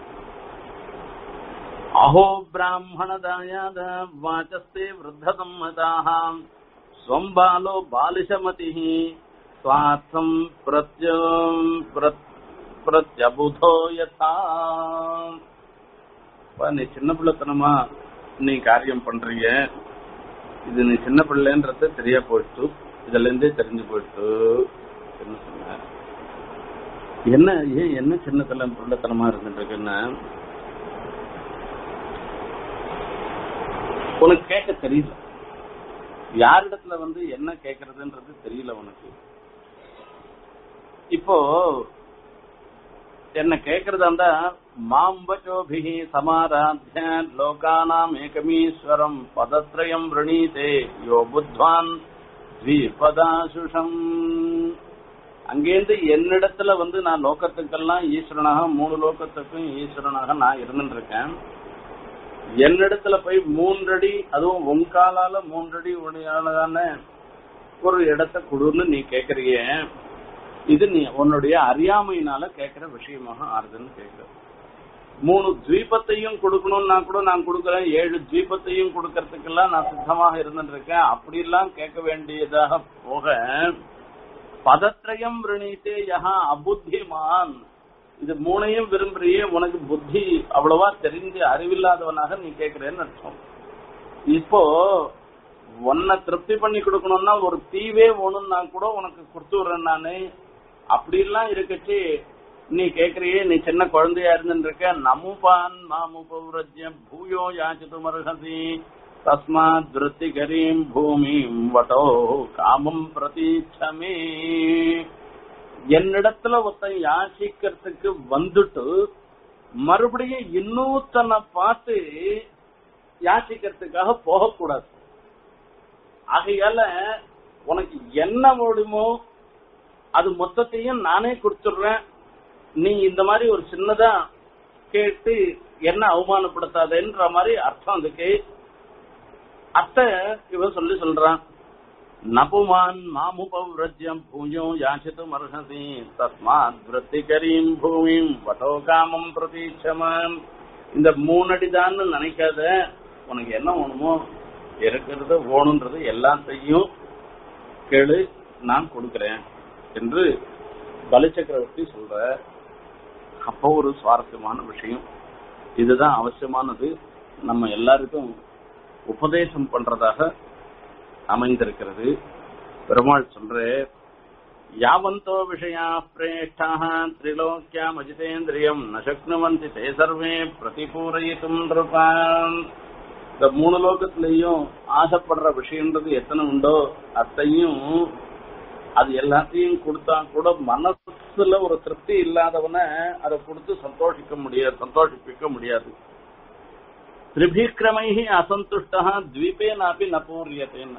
அஹோ பிராமணதாயாத வாச்சஸ்தே விருத்த சம்மதாக ஸ்வம் பாலோ பாலிஷமதி சுவார்த்தம் பிரத்ய பிரத்யபுதோ யதா அப்பா, நீ சின்ன பிள்ளைத்தனமா நீ காரியம் பண்றீங்க இது நீ சின்ன பிள்ளைன்றது தெரியா போயிட்டு இதுல இருந்தே தெரிஞ்சு போயிட்டு என்ன சொன்ன என்ன ஏன் என்ன சின்னத்துல பிள்ளைத்தனமா இருந்துட்டு இருக்குன்னா உனக்கு கேட்க தெரியல யாரிடத்துல வந்து என்ன கேட்கறதுன்றது தெரியல உனக்கு இப்போ என்ன கேட்கறதா இருந்தா மாம்பச்சோபிஹி சமாராத்திய லோகானாம் ஏகமீஸ்வரம் பதத்ரயம் விரணீதே யோ புத்வான் பதாசுஷம் அங்கேருந்து என்னிடத்துல வந்து நான் லோகத்துக்கெல்லாம் ஈஸ்வரனாக மூணு லோகத்துக்கும் ஈஸ்வரனாக நான் இருந்துட்டு இருக்கேன் என்னிடத்துல போய் மூன்றடி அதுவும் உங்காலால மூன்றடி உடையாளதான ஒரு இடத்த கொடுன்னு நீ கேக்குறிய இது நீ உன்னுடைய அறியாமையினால கேக்குற விஷயமாக ஆறுதுன்னு கேக்குற மூணு தீபத்தையும் கொடுக்கணும்னா கூட நான் கொடுக்கறேன் ஏழு தீபத்தையும் கொடுக்கறதுக்கெல்லாம் நான் சித்தமாக இருந்துட்டு இருக்கேன் அப்படி எல்லாம் கேட்க வேண்டியதாக போக பதத்ரயம் விரணீத்தே யஹா அபுத்திமான் இது மூணையும் விரும்புறியே உனக்கு புத்தி அவ்வளவா தெரிஞ்சு அறிவில்லாதவனாக நீ கேக்குறேன்னு அர்த்தம் இப்போ உன்னை திருப்தி பண்ணி கொடுக்கணும்னா ஒரு தீவே ஒண்ணுன்னா கூட உனக்கு கொடுத்து விடுறேன் நானு அப்படி எல்லாம் இருக்கச்சு நீ கேக்குறியே நீ சின்ன குழந்தையா இருந்துட்டு இருக்க நமுபான் மாமுபௌரஜ்யம் பூயோ யாச்சித்து மருகசி தஸ்மாத் விருத்திகரீம் பூமிம் வட்டோ காமம் பிரதீட்சமே என்னிடத்துல ஒருத்தன் யாசிக்கிறதுக்கு வந்துட்டு மறுபடியும் இன்னொருத்தனை பார்த்து யாசிக்கிறதுக்காக போகக்கூடாது ஆகையால உனக்கு என்ன முடியுமோ அது மொத்தத்தையும் நானே கொடுத்துடுறேன் நீ இந்த மாதிரி ஒரு சின்னதா கேட்டு என்ன அவமானப்படுத்தாதேன்ற மாதிரி அர்த்தம் அதுக்கு அத்தை இவன் சொல்லி சொல்றான் நபுமான் மாமுபவ்ரஜ்யம் பூஜோ யாசித்தும் அர்ஹசி தஸ்மாத் விருத்திகரீம் பூமிம் வட்டோ காமம் பிரதீட்சமான் இந்த மூணடிதான்னு நினைக்காத உனக்கு என்ன வேணுமோ இருக்கிறது வேணுன்றது எல்லாத்தையும் கேளு நான் கொடுக்கிறேன் என்று பலி சக்கரவர்த்தி சொல்ற அப்போ ஒரு சுவாரஸ்யமான விஷயம் இதுதான் அவசியமானது நம்ம எல்லாருக்கும் உபதேசம் பண்றதாக அமைந்திருக்கிறது பெருமாள் சொல்ற யாவந்தோ விஷயா பிரேஷ்டாக திரிலோக்கியாம் அஜிதேந்திரியம் நசக்னுவந்தி தே சர்வே பிரதிபூரயித்தும் நிருபான் இந்த மூணு லோகத்திலையும் ஆசைப்படுற விஷயம்ன்றது எத்தனை உண்டோ அத்தையும் அது எல்லாத்தையும் கொடுத்தா கூட மனசுல ஒரு திருப்தி இல்லாதவன அதை கொடுத்து சந்தோஷிக்க முடியாது சந்தோஷிப்பிக்க முடியாது திரிபீக்கிரமைஹி அசந்துஷ்டா த்வீபே நாப்பி நபூரியத்தேன்னு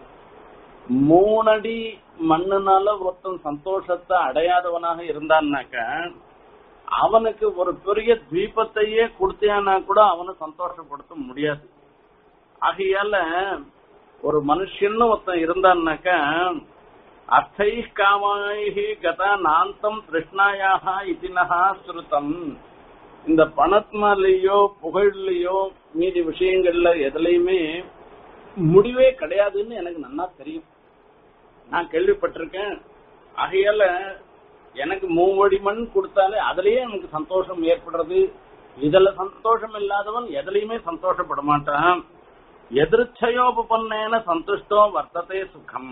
மூணடி மண்ணுனால ஒருத்தன் சந்தோஷத்தை அடையாதவனாக இருந்தான்னாக்க அவனுக்கு ஒரு பெரிய தீபத்தையே கொடுத்தியானா கூட அவனை சந்தோஷப்படுத்த முடியாது ஆகையால ஒரு மனுஷன்னு ஒருத்தன் இருந்தான்னாக்க அர்த்தை காமாயி கதா நாந்தம் கிருஷ்ணாயாக இதினஹா ஸ்ருதம் இந்த பணத்தினாலேயோ புகழ்லையோ மீதி விஷயங்கள்ல எதுலையுமே முடிவே கிடையாதுன்னு எனக்கு நல்லா தெரியும் நான் கேள்விப்பட்டிருக்கேன் ஆகையால எனக்கு மூவடி மண் கொடுத்தாலே அதுலயே எனக்கு சந்தோஷம் ஏற்படுறது இதுல சந்தோஷம் இல்லாதவன் எதுலயுமே சந்தோஷப்பட மாட்டான் எதிர்ச்சயோபன்னேன சந்துஷ்டோ வர்த்ததே சுகம்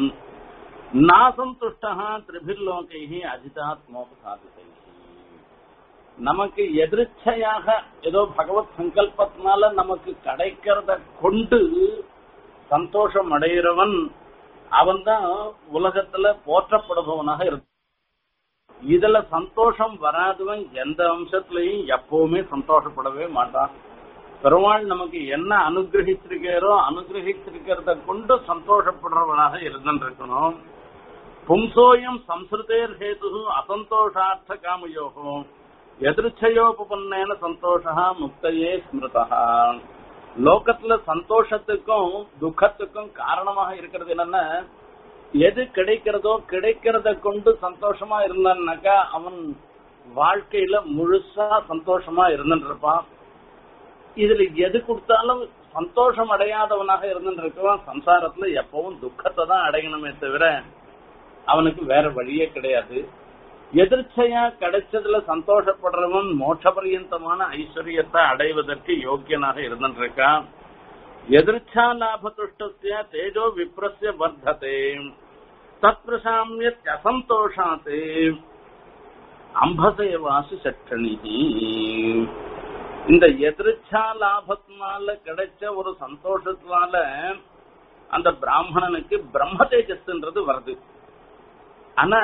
நாசந்துஷ்டா திரிபிர்லோகை அஜிதாத்மோபசாதித்தை நமக்கு எதிர்ச்சையாக ஏதோ பகவத் சங்கல்பத்தினால நமக்கு கிடைக்கிறத கொண்டு சந்தோஷம் அடைகிறவன் அவன் தான் உலகத்துல போற்றப்படுபவனாக இருக்கு இதுல சந்தோஷம் வராதவன் எந்த அம்சத்திலையும் எப்பவுமே சந்தோஷப்படவே மாட்டான் பெருமாள் நமக்கு என்ன அனுகிரகிச்சிருக்காரோ அனுகிரகிச்சிருக்கிறத கொண்டு சந்தோஷப்படுறவனாக இருந்திருக்கணும் பும்சோயம் சம்ஸ்ருதேர் ஹேது அசந்தோஷார்த்த காமயோகம் எதிர்ச்சயோபன்னேன சந்தோஷா முக்தையே ஸ்மிருதா லோகத்துல சந்தோஷத்துக்கும் துக்கத்துக்கும் காரணமாக இருக்கிறது என்னன்னா எது கிடைக்கிறதோ கிடைக்கிறத கொண்டு சந்தோஷமா இருந்தான்னாக்கா அவன் வாழ்க்கையில முழுசா சந்தோஷமா இருந்துட்டு இருப்பான் இதுல எது கொடுத்தாலும் சந்தோஷம் அடையாதவனாக இருந்துட்டு இருக்கவன் சம்சாரத்துல எப்பவும் துக்கத்தை தான் அடையணுமே தவிர அவனுக்கு வேற வழியே கிடையாது எதிர்ச்சையா கிடைச்சதுல சந்தோஷப்படுறவன் மோட்சபரியந்தமான ஐஸ்வர்யத்தை அடைவதற்கு யோக்கியனாக இருந்துட்டு இருக்கான் எதிர்ச்சா லாபதுஷ்டஸ்ய தேஜோ விப்ரஸ்ய வர்த்ததே தத் பிரசாமியத் அசந்தோஷாத் அம்பசேவாசு சட்டணிகி இந்த எதிர்ச்சா லாபத்தினால கிடைச்ச ஒரு சந்தோஷத்தினால அந்த பிராமணனுக்கு பிரம்ம தேஜஸ்ன்றது வருது ஆனா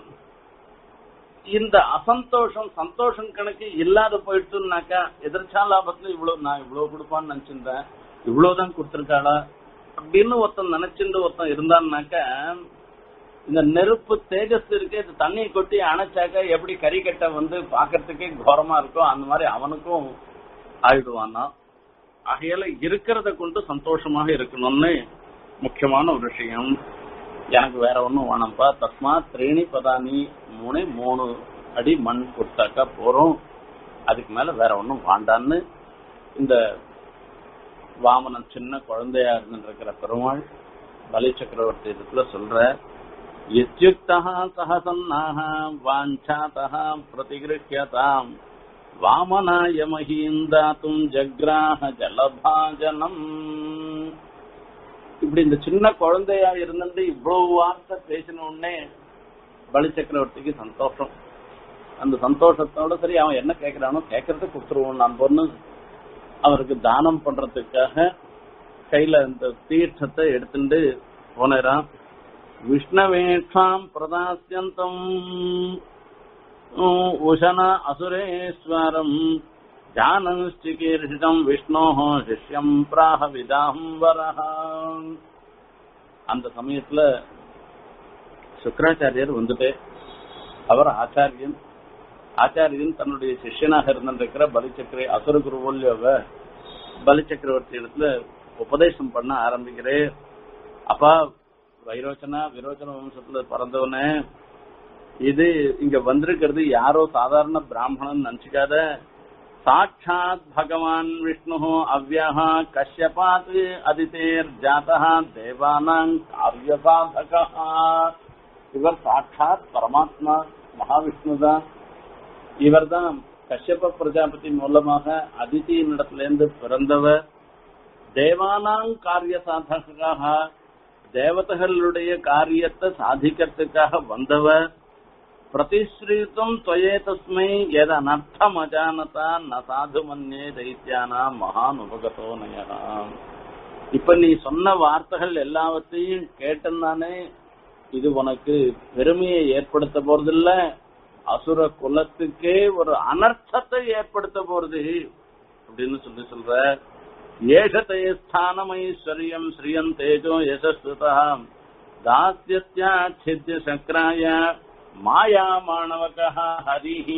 இந்த அசந்தோஷம் சந்தோஷம் கணக்கு இல்லாத போயிட்டுனாக்கா எதிர்ச்சா லாபத்துல இவ்வளவு நான் இவ்வளவு கொடுப்பான்னு நினைச்சிருந்தேன் இவ்வளவுதான் கொடுத்திருக்காளா அப்படின்னு ஒருத்தன் நினைச்சுட்டு ஒருத்தன் இருந்தான்னாக்க இந்த நெருப்பு தேஜஸ் இருக்கு இது தண்ணியை கொட்டி அணைச்சாக்க எப்படி கறிக்கட்டை வந்து பாக்குறதுக்கே கோரமா இருக்கும் அந்த மாதிரி அவனுக்கும் ஆயிடுவானா ஆகையால இருக்கிறத கொண்டு சந்தோஷமாக இருக்கணும்னு முக்கியமான ஒரு விஷயம் எனக்கு வேற ஒண்ணும் வேணாம்ப்பா தஸ்மா திரேணி பதானி மூணு மூணு அடி மண் கொடுத்தாக்கா போறோம் அதுக்கு மேல வேற ஒண்ணும் வேண்டான்னு இந்த வாமனன் சின்ன குழந்தையா இருந்துருக்கிற பெருமாள் பலி சக்கரவர்த்தி இடத்துல சொல்ற இத்யுக்தா சகசன்னாக வாஞ்சாதா பிரதிகிருஹ்யதாம் வாமனாய மகீந்தாத்தும் ஜக்ராஹ ஜலபாஜனம் இப்படி இந்த சின்ன குழந்தையா இருந்துட்டு இவ்வளவு வார்த்தை பேசின உடனே பலி சக்கரவர்த்திக்கு சந்தோஷம் அந்த சந்தோஷத்தோட சரி அவன் என்ன கேட்கிறானோ கேட்கறத கொடுத்துருவோம் நான் பொண்ணு அவருக்கு தானம் பண்றதுக்காக கையில இந்த தீர்த்தத்தை எடுத்துட்டு போனாராம் விஷ்ணவேஷாம் பிரதாசியந்தம் உஷன அசுரேஸ்வரம் ஜானஸ்டிகீர்ஷிதம் விஷ்ணோ சிஷ்யம் பிராக விதாம்பரஹ அந்த சமயத்துல சுக்கராச்சாரியர் வந்துட்டு அவர் ஆச்சாரியன் ஆச்சாரியன் தன்னுடைய சிஷ்யனாக இருந்திருக்கிற பலிச்சக்கரை அசுர குருவோல்யோவ பலிச்சக்கரவர்த்தி இடத்துல உபதேசம் பண்ண ஆரம்பிக்கிறேன் அப்பா வைரோச்சனா விரோச்சன வம்சத்துல பிறந்தவனே இது இங்க வந்திருக்கிறது யாரோ சாதாரண பிராமணன் நினைச்சுக்காத சாட்சாத் பகவான் விஷ்ணு அவ்யா கஷ்யபாத் அதிதேர் ஜாதா தேவானாங் காரிய சாதகா இவர் சாட்சாத் பரமாத்மா மகாவிஷ்ணுதான் இவர்தான் கஷ்யப பிரஜாபதி மூலமாக அதிதியின் இடத்திலிருந்து பிறந்தவர் தேவானாங் காரிய சாதகாக தேவதைகளுடைய காரியத்தை சாதிக்கிறதுக்காக வந்தவர் பிரதிஸ்ரீத்தும் துவயே தஸ்மை எது அனர்த்தம் அஜானதா ந சாது மன்னே தைத்தியானா மகான் உபகதோ நயா இப்ப நீ சொன்ன வார்த்தைகள் எல்லாவற்றையும் கேட்டனானே இது உனக்கு பெருமையை ஏற்படுத்த போறதில்ல அசுர குலத்துக்கே ஒரு அனர்த்தத்தை ஏற்படுத்த போறது அப்படின்னு சொல்லி சொல்ற ஏஷதே ஸ்தானம் ஐஸ்வர்யம் ஸ்ரீயம் தேஜோ யசஸ்ருதா தாஸ்யத்யாச்சித்ய சக்கராய மாயா மாணவக ஹரிஹி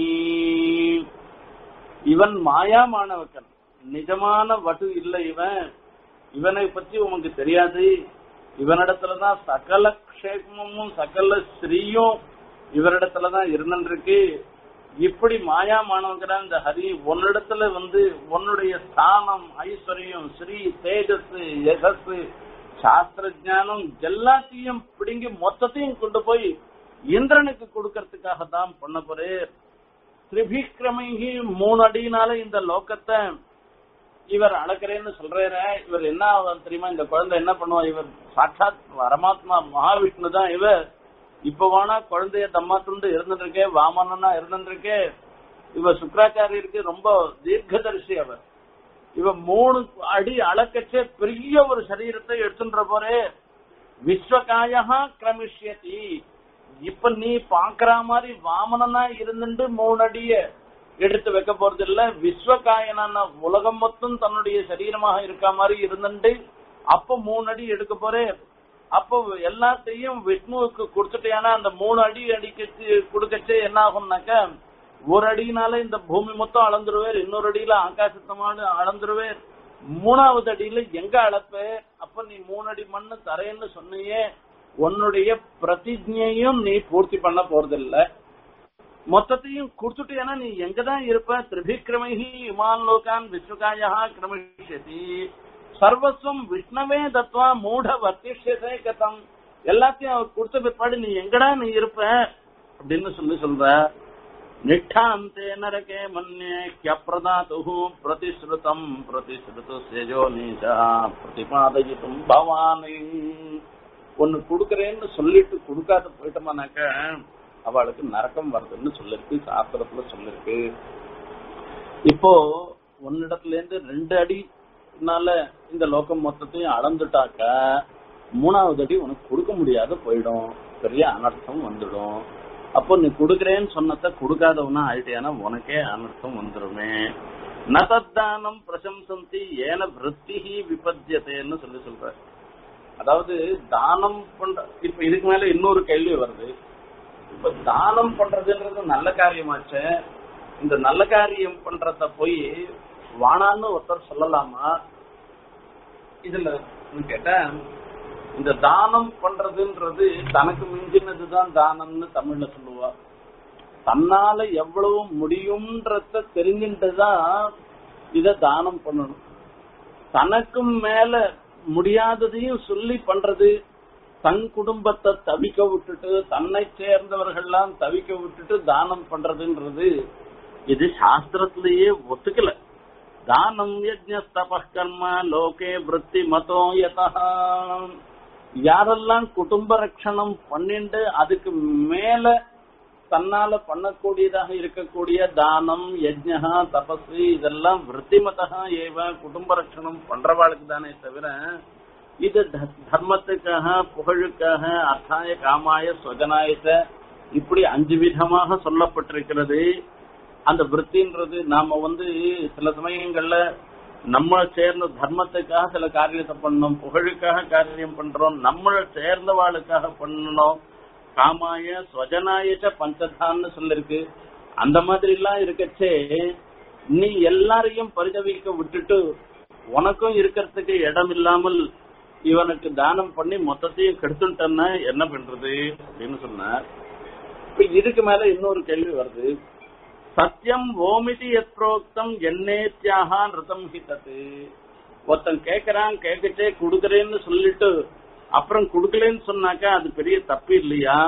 இவன் மாயா மாணவக்கன் நிஜமான வடு இல்லை இவன் இவனை பற்றி உனக்கு தெரியாது இவனிடத்துலதான் சகல க்ஷேமமும் சகல ஸ்ரீயும் இவரிடத்துலதான் இருந்துருக்கு இப்படி மாயா மாணவங்கிறான் இந்த ஹரி உன்னிடத்துல வந்து உன்னுடைய ஸ்தானம் ஐஸ்வர்யம் ஸ்ரீ தேஜஸ் யசஸ் சாஸ்திர ஜானம் எல்லாத்தையும் பிடுங்கி மொத்தத்தையும் கொண்டு போய் இந்திரனுக்கு கொடுக்கறதுக்காக தான் பண்ண போறே திரிபிக்ரமைகி மூணு அடியினால இந்த லோக்கத்தை இவர் அளக்கிறேன்னு சொல்றாரு இவர் என்ன ஆகும் தெரியுமா இந்த குழந்தை என்ன பண்ணுவா இவர் சாட்சாத் பரமாத்மா மகாவிஷ்ணு தான் இவர் இப்ப வேணா குழந்தைய தம்மாத்துண்டு இருந்துட்டு வாமனனா இருந்துட்டு இவ சுக்கராச்சாரியருக்கு ரொம்ப தீர்க்கதரிசி அவர் இவ மூணு அடி அளக்கச்சே பெரிய ஒரு சரீரத்தை எடுத்துன்ற போறே விஸ்வகாயா கிரமிஷ்யதி இப்ப நீ பாக்குற மாதிரி வாமனனா இருந்துட்டு மூணு அடிய எடுத்து வைக்க போறது இல்ல விஸ்வகாயனான உலகம் மொத்தம் தன்னுடைய சரீரமாக இருக்க மாதிரி இருந்துட்டு அப்ப மூணு அடி எடுக்க போறேன் அப்போ எல்லாத்தையும் விஷ்ணுவுக்கு கொடுத்துட்டேன்னா அந்த மூணு அடி அடிக்க கொடுக்கச்சே என்ன ஆகும்னாக்க ஒரு அடியினால இந்த பூமி மொத்தம் அளந்துருவேர் இன்னொரு அடியில ஆகாசத்தமான அளந்துருவேர் மூணாவது அடியில எங்க அளப்ப அப்ப நீ மூணு அடி மண்ணு தரேன்னு சொன்னியே உன்னுடைய பிரதிஜையும் நீ பூர்த்தி பண்ண போறதில்ல மொத்தத்தையும் கொடுத்துட்டேன்னா நீ எங்கதான் இருப்ப திரிபிக்கிரமைஹி இமான் லோகான் விஸ்வகாயா கிரமிஷதி சர்வஸ்வம் விஷ்ணவே தத்வா மூட வர்த்திஷதே கதம் எல்லாத்தையும் அவர் கொடுத்த பிற்பாடு நீ எங்கடா நீ இருப்ப அப்படின்னு சொல்லி சொல்ற நிட்டாந்தே நரகே மன்யே கியப்பிரதாத்து பிரதிஸ்ருதம் பிரதிஸ்ருத சேஜோ நீஜா பிரதிபாதயித்தும் பவானி ஒன்னு கொடுக்கறேன்னு சொல்லிட்டு கொடுக்காத போயிட்டோமானாக்க அவளுக்கு நரக்கம் வருதுன்னு சொல்லிருக்கு சாஸ்திரத்துல சொல்லிருக்கு இப்போ ஒன்னிடத்துல இருந்து ரெண்டு அடினால இந்த லோகம் மொத்தத்தையும் அளந்துட்டாக்க மூணாவது அடி உனக்கு கொடுக்க முடியாத போயிடும் பெரிய அனர்த்தம் வந்துடும் அப்போ நீ கொடுக்கறேன்னு சொன்னத கொடுக்காதவனா ஆயிட்டேனா உனக்கே அனர்த்தம் வந்துருமே நதத்தானம் பிரசம்சந்தி ஏன விருத்திஹி விபத்தியதேன்னு சொல்லி சொல்ற அதாவது தானம் பண்ற இப்ப இதுக்கு மேல இன்னொரு கேள்வி வருது இப்ப தானம் பண்றதுன்றது நல்ல காரியமாச்சே இந்த நல்ல காரியம் பண்றத போய் வானான்னு ஒருத்தர் சொல்லலாமா இதுல கேட்டா இந்த தானம் பண்றதுன்றது தனக்கு மிஞ்சினதுதான் தானம்னு தமிழ்ல சொல்லுவா தன்னால எவ்வளவு முடியும்ன்றத தெரிஞ்சுட்டுதான் இத தானம் பண்ணணும் தனக்கும் மேல முடியாததையும் சொல்லி பண்றது தன் குடும்பத்தை தவிக்க விட்டுட்டு தன்னை சேர்ந்தவர்கள்லாம் தவிக்க விட்டுட்டு தானம் பண்றதுன்றது இது சாஸ்திரத்திலேயே ஒத்துக்கல தானம் யஜ்ஞ கர்ம லோகே விருத்தி மதோ யதா யாரெல்லாம் குடும்ப ரட்சணம் பண்ணிண்டு அதுக்கு மேல தன்னால பண்ணக்கூடியதாக இருக்கக்கூடிய தானம் யஜ்ஞா தபசு இதெல்லாம் விருத்திமதா ஏவ குடும்ப ரட்சணம் பண்றவாளுக்கு தானே தவிர இது தர்மத்துக்காக புகழுக்காக அர்த்தாய காமாய சுவஜனாயத்த இப்படி அஞ்சு விதமாக சொல்லப்பட்டிருக்கிறது அந்த விற்த்தின்றது நாம வந்து சில சமயங்கள்ல நம்ம சேர்ந்த தர்மத்துக்காக சில காரியத்தை பண்ணணும் புகழுக்காக காரியம் பண்றோம் நம்மளை சேர்ந்தவாளுக்காக பண்ணணும் காமாய ஸ்வஜனாயச்ச பஞ்சதான்னு சொல்லிருக்கு அந்த மாதிரி எல்லாம் இருக்கச்சே நீ எல்லாரையும் பரிதவிக்க விட்டுட்டு உனக்கும் இருக்கிறதுக்கு இடம் இல்லாமல் இவனுக்கு தானம் பண்ணி மொத்தத்தையும் கெடுத்துட்டன்னா என்ன பண்றது அப்படின்னு சொன்னார் இப்ப இதுக்கு மேல இன்னொரு கேள்வி வருது சத்தியம் ஓமிதி எத்ரோக்தம் என்னேத்தியாக நிருதம் ஹிதத்து ஒருத்தன் கேக்குறான் கேட்டுட்டே குடுக்கறேன்னு சொல்லிட்டு அப்புறம் குடுக்கலன்னு சொன்னாக்கா அது பெரிய தப்பு இல்லையா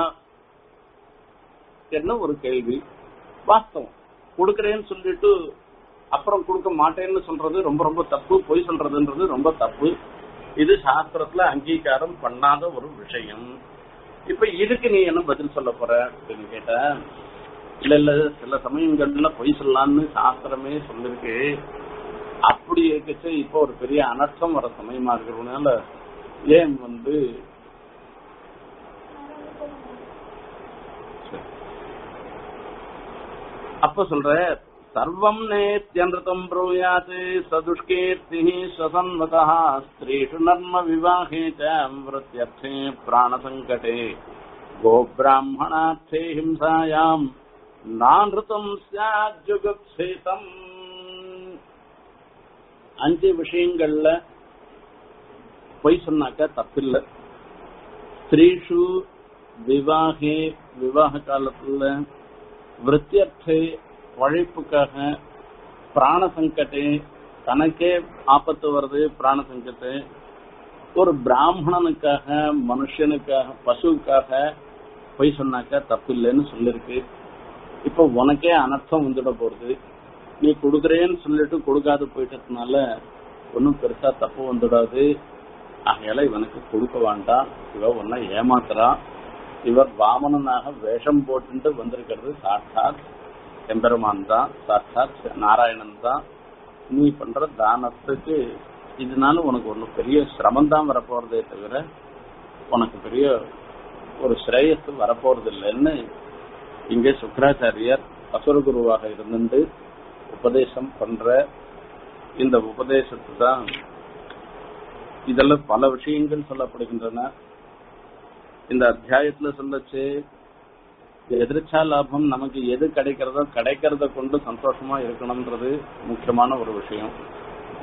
என்ன ஒரு கேள்வி வாஸ்தவம் குடுக்கறேன்னு சொல்லிட்டு அப்புறம் கொடுக்க மாட்டேன்னு சொல்றது ரொம்ப ரொம்ப தப்பு பொய் சொல்றதுன்றது ரொம்ப தப்பு இது சாஸ்திரத்துல அங்கீகாரம் பண்ணாத ஒரு விஷயம் இப்ப இதுக்கு நீ என்ன பதில் சொல்ல போற அப்படின்னு கேட்ட இல்ல இல்ல சில சமயங்கள்ல பொய் சொல்லலாம்னு சாஸ்திரமே சொல்லிருக்கு அப்படி இருக்கச்சு இப்போ ஒரு பெரிய அனர்த்தம் வர சமயமா இருக்கிறதுனால ஏன் வந்து அப்ப சொல்ற சர்வம் நேத்யன்றுதம் ப்ரூயாத் சதுஷ்கீர்த்தி ஸ்வசன்வதா ஸ்திரீஷு நர்ம விவாகே ச விருத்தியர்த்தே பிராணசங்கடே கோபிராமணார்த்தே ஹிம்சாயாம் நான்ருதம் ஜுகுப்சேதம் அஞ்சு விஷயங்கள்ல பொய் சொன்னாக்க தப்பில்ல ஸ்திரீஷு விவாகே விவாக காலத்துல விருத்தியர்த்தே உழைப்புக்காக பிராண சங்கட்டே தனக்கே ஆபத்து வருது பிராண சங்கத்து ஒரு பிராமணனுக்காக மனுஷனுக்காக பசுவுக்காக பொய் சொன்னாக்க தப்பு இல்லைன்னு சொல்லிருக்கு இப்ப உனக்கே அனர்த்தம் வந்துட போறது நீ கொடுக்குறேன்னு சொல்லிட்டு கொடுக்காத போயிட்டதுனால ஒன்னும் பெருசா தப்பு வந்துடாது ஆகையால இவனுக்கு கொடுக்க வேண்டாம் இவ உன்னை ஏமாத்துறான் இவர் வாமனனாக வேஷம் போட்டு வந்திருக்கிறது சாட்சாத் எம்பெருமான் தான் சாட்சாத் நாராயணன் தான் நீ பண்ற தானத்துக்கு இதனால உனக்கு ஒண்ணு பெரிய சிரமம் தான் வரப்போறதே தவிர உனக்கு பெரிய ஒரு ஸ்ரேயஸ் வரப்போறது இல்லைன்னு இங்கே சுக்கராச்சாரியர் அசுரகுருவாக இருந்துட்டு உபதேசம் பண்ற இந்த உபதேசத்து தான் இதெல்லாம் பல விஷயங்கள் சொல்லப்படுகின்றன இந்த அத்தியாயத்துல சொல்லச்சு எதிர்ச்சா லாபம் நமக்கு எது கிடைக்கிறதோ கிடைக்கிறத கொண்டு சந்தோஷமா இருக்கணும்ன்றது முக்கியமான ஒரு விஷயம்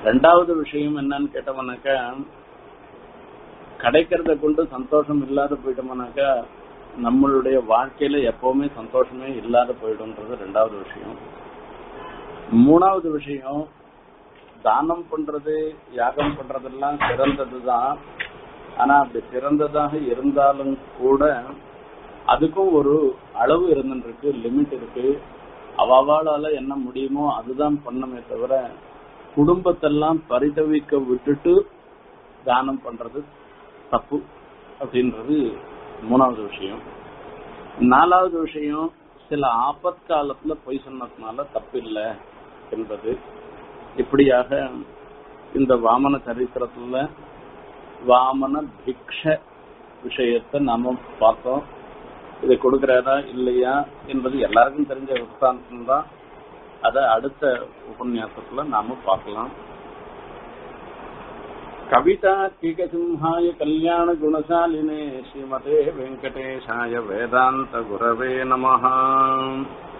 ரெண்டாவது விஷயம் என்னன்னு கேட்டோம்னாக்கா கிடைக்கிறத கொண்டு சந்தோஷம் இல்லாத போயிட்டோம்னாக்கா நம்மளுடைய வாழ்க்கையில எப்பவுமே சந்தோஷமே இல்லாத போயிடும்ன்றது ரெண்டாவது விஷயம் மூணாவது விஷயம் தானம் பண்றது யாகம் பண்றதெல்லாம் சிறந்ததுதான் ஆனா அப்படி சிறந்ததாக இருந்தாலும் கூட அதுக்கும் ஒரு அளவு இருந்துருக்கு லிமிட் இருக்கு அவாவாளால என்ன முடியுமோ அதுதான் பண்ணமே தவிர குடும்பத்தெல்லாம் பரிதவிக்க விட்டுட்டு தானம் பண்றது தப்பு அப்படின்றது மூணாவது விஷயம் நாலாவது விஷயம் சில ஆபத்காலத்துல பொய் சொன்னதுனால தப்பு இல்லை என்பது இப்படியாக இந்த வாமன சரித்திரத்துல வாமன பிக்ஷ விஷயத்தை நாம பார்த்தோம் இதை கொடுக்கிறாரா இல்லையா என்பது எல்லாருக்கும் தெரிஞ்ச விஸ்தாந்தம் தான் அதை அடுத்த உபன்யாசத்துல நாம பார்க்கலாம் கவிதா கீகசிம்ஹாய கல்யாண குணசாலினே ஸ்ரீமதே வெங்கடேஷாய வேதாந்த குரவே நமஹா